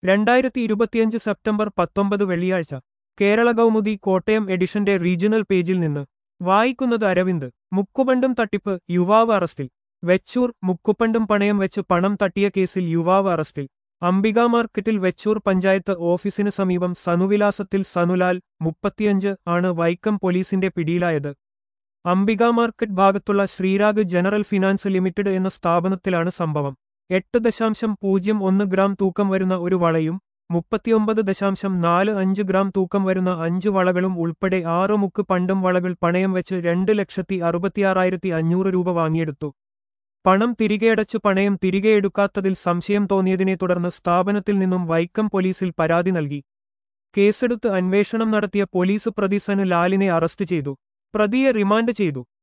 രണ്ടായിരത്തി ഇരുപത്തിയഞ്ച് സെപ്റ്റംബർ പത്തൊമ്പത് വെള്ളിയാഴ്ച കേരള കൗമുദി കോട്ടയം എഡിഷന്റെ റീജിയണൽ പേജിൽ നിന്ന് വായിക്കുന്നത് അരവിന്ദ് മുക്കുപണ്ടും തട്ടിപ്പ് യുവാവ് അറസ്റ്റിൽ വെച്ചൂർ മുക്കുപണ്ടും പണയം വെച്ച് പണം തട്ടിയ കേസിൽ യുവാവ് അറസ്റ്റിൽ അംബിക മാർക്കറ്റിൽ വെച്ചൂർ പഞ്ചായത്ത് ഓഫീസിന് സമീപം സനുവിലാസത്തിൽ സനുലാൽ മുപ്പത്തിയഞ്ച് ആണ് വൈക്കം പോലീസിന്റെ പിടിയിലായത് അംബിക മാർക്കറ്റ് ഭാഗത്തുള്ള ശ്രീരാഗ് ജനറൽ ഫിനാൻസ് ലിമിറ്റഡ് എന്ന സ്ഥാപനത്തിലാണ് സംഭവം എട്ട് ദശാംശം പൂജ്യം ഒന്ന് ഗ്രാം തൂക്കം വരുന്ന ഒരു വളയും മുപ്പത്തിയൊമ്പത് ദശാംശം നാല് അഞ്ച് ഗ്രാം തൂക്കം വരുന്ന അഞ്ച് വളകളും ഉൾപ്പെടെ ആറ് മുക്ക് പണ്ടും വളകൾ പണയം വെച്ച് രണ്ട് ലക്ഷത്തി അറുപത്തിയാറായിരത്തി അഞ്ഞൂറ് രൂപ വാങ്ങിയെടുത്തു പണം തിരികെയടച്ച് പണയം തിരികെ എടുക്കാത്തതിൽ സംശയം തോന്നിയതിനെ തുടർന്ന് സ്ഥാപനത്തിൽ നിന്നും വൈക്കം പോലീസിൽ പരാതി നൽകി കേസെടുത്ത് അന്വേഷണം നടത്തിയ പോലീസ് പ്രതി സനു ലാലിനെ അറസ്റ്റ് ചെയ്തു പ്രതിയെ റിമാൻഡ് ചെയ്തു